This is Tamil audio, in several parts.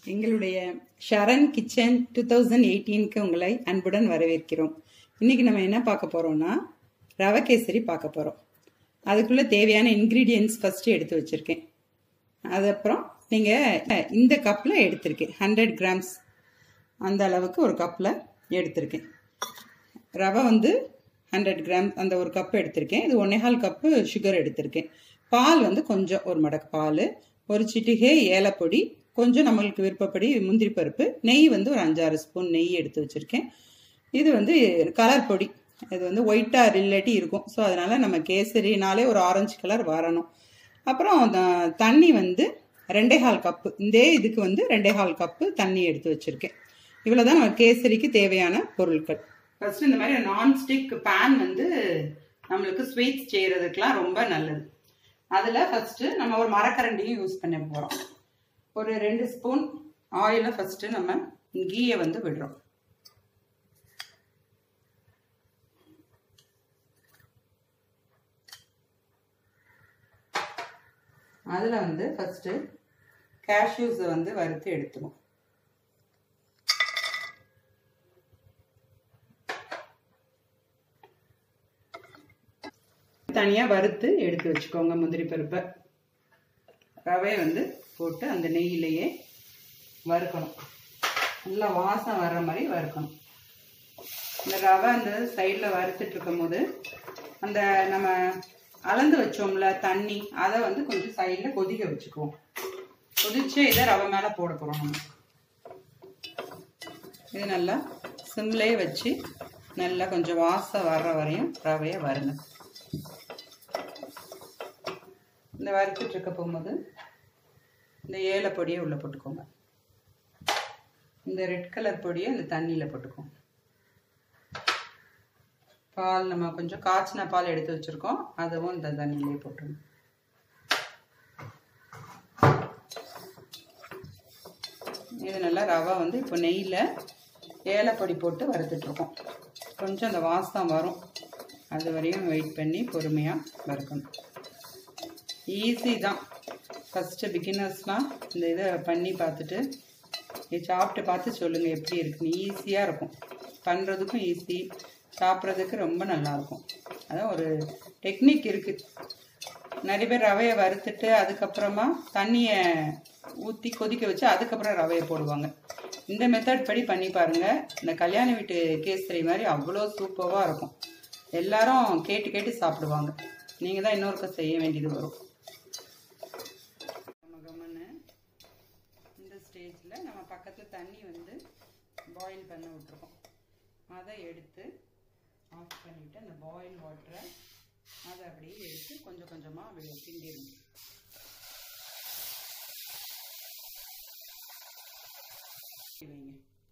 எங்களுடைய ஷரண் கிச்சன் டூ தௌசண்ட் எயிட்டீனுக்கு உங்களை அன்புடன் வரவேற்கிறோம் இன்னைக்கு நம்ம என்ன பார்க்க போறோம்னா ரவை கேசரி பார்க்க போறோம் அதுக்குள்ள தேவையான இன்க்ரீடியன்ஸ் ஃபர்ஸ்ட் எடுத்து வச்சிருக்கேன் அதுக்கப்புறம் நீங்க இந்த கப்ல எடுத்திருக்கேன் ஹண்ட்ரட் கிராம்ஸ் அந்த அளவுக்கு ஒரு கப்ல எடுத்திருக்கேன் ரவை வந்து ஹண்ட்ரட் கிராம் அந்த ஒரு கப் எடுத்திருக்கேன் இது ஒன்னேகால் கப்பு சுகர் எடுத்திருக்கேன் பால் வந்து கொஞ்சம் ஒரு மடக்கு பால் ஒரு சிட்டிகை ஏலப்பொடி கொஞ்சம் நம்மளுக்கு விருப்பப்படி முந்திரி பருப்பு நெய் வந்து ஒரு அஞ்சாறு ஸ்பூன் நெய் எடுத்து வச்சுருக்கேன் இது வந்து கலர் பொடி இது வந்து ஒயிட்டாக இல்லாட்டி இருக்கும் ஸோ அதனால் நம்ம கேசரினாலே ஒரு ஆரஞ்சு கலர் வரணும் அப்புறம் த- தண்ணி வந்து ரெண்டே கால் கப்பு இந்த இதுக்கு வந்து ரெண்டே கால் கப்பு தண்ணி எடுத்து வச்சுருக்கேன் இவ்வளோ தான் நம்ம கேசரிக்கு தேவையான பொருட்கள் ஃபர்ஸ்ட் இந்த மாதிரி நான்ஸ்டிக் பேன் வந்து நம்மளுக்கு ஸ்வீட்ஸ் செய்கிறதுக்கெலாம் ரொம்ப நல்லது அதில் ஃபஸ்ட்டு நம்ம ஒரு மரக்கரண்டியும் யூஸ் பண்ண போகிறோம் ஒரு ரெண்டு ஸ்பூன் ஆயிலை ஃபஸ்ட்டு நம்ம கீயை வந்து விடுறோம் அதில் வந்து ஃபஸ்ட்டு கேஷ்யூஸை வந்து வறுத்து எடுத்துருவோம் தனியாக வறுத்து எடுத்து வச்சுக்கோங்க முந்திரி பருப்பை ரவையை வந்து போட்டு அந்த நெய்யிலேயே வறுக்கணும் நல்லா வாசம் வர்ற மாதிரி வறுக்கணும் இந்த ரவை அந்த சைடில் வறுத்துட்டு இருக்கும்போது அந்த நம்ம அளந்து வச்சோம்ல தண்ணி அதை வந்து கொஞ்சம் சைடில் கொதிக்க வச்சுக்குவோம் கொதிச்சு இதை ரவை மேலே போட போகிறோம் நம்ம இது நல்லா சிம்லேயே வச்சு நல்லா கொஞ்சம் வாசம் வர்ற வரையும் ரவையை வருங்க இந்த வறுத்துட்டு இருக்க போகும்போது இந்த ஏலை பொடியை உள்ளே போட்டுக்கோங்க இந்த ரெட் கலர் பொடியை இந்த தண்ணியில் போட்டுக்கோங்க பால் நம்ம கொஞ்சம் காய்ச்சின பால் எடுத்து வச்சுருக்கோம் அதுவும் இந்த தண்ணியிலே போட்டுருங்க இது நல்லா ரவை வந்து இப்போ நெய்யில் ஏலப்பொடி போட்டு வறுத்துட்ருக்கோம் கொஞ்சம் அந்த வாசம் வரும் அது வரையும் வெயிட் பண்ணி பொறுமையாக வறுக்கணும் ஈஸி தான் ஃபஸ்ட்டு பிகினர்ஸ்லாம் இந்த இதை பண்ணி பார்த்துட்டு இது சாப்பிட்டு பார்த்து சொல்லுங்கள் எப்படி இருக்குன்னு ஈஸியாக இருக்கும் பண்ணுறதுக்கும் ஈஸி சாப்பிட்றதுக்கு ரொம்ப நல்லாயிருக்கும் அதான் ஒரு டெக்னிக் இருக்குது நிறைய பேர் ரவையை வறுத்துட்டு அதுக்கப்புறமா தண்ணியை ஊற்றி கொதிக்க வச்சு அதுக்கப்புறம் ரவையை போடுவாங்க இந்த மெத்தட் படி பண்ணி பாருங்கள் இந்த கல்யாண வீட்டு கேசரி மாதிரி அவ்வளோ சூப்பராக இருக்கும் எல்லாரும் கேட்டு கேட்டு சாப்பிடுவாங்க நீங்கள் தான் இன்னொருக்க செய்ய வேண்டியது வரும் நம்ம கம்மன்னு இந்த ஸ்டேஜில் நம்ம பக்கத்தில் தண்ணி வந்து பாயில் பண்ண விட்ருக்கோம் அதை எடுத்து ஆஃப் பண்ணிவிட்டு அந்த பாயில் வாட்டரை அதை அப்படியே எடுத்து கொஞ்சம் கொஞ்சமாக அப்படியே கிண்டிடணும் வைங்க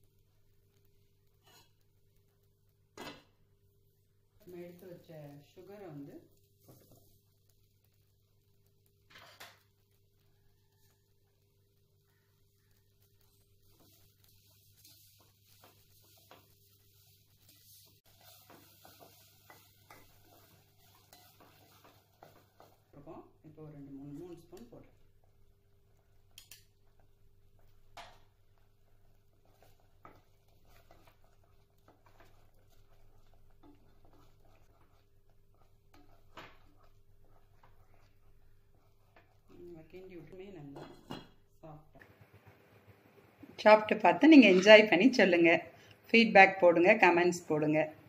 நம்ம எடுத்து வச்ச சுகரை வந்து போட்டுக்கலாம் இருக்கோம் இப்போ ஒரு ரெண்டு மூணு மூணு ஸ்பூன் போடுறேன் கிண்டி விட்டுமே நல்லா சாப்பிட்டேன் சாப்பிட்டு பார்த்து நீங்கள் என்ஜாய் பண்ணி சொல்லுங்கள் ஃபீட்பேக் போடுங்க கமெண்ட்ஸ் போடுங்க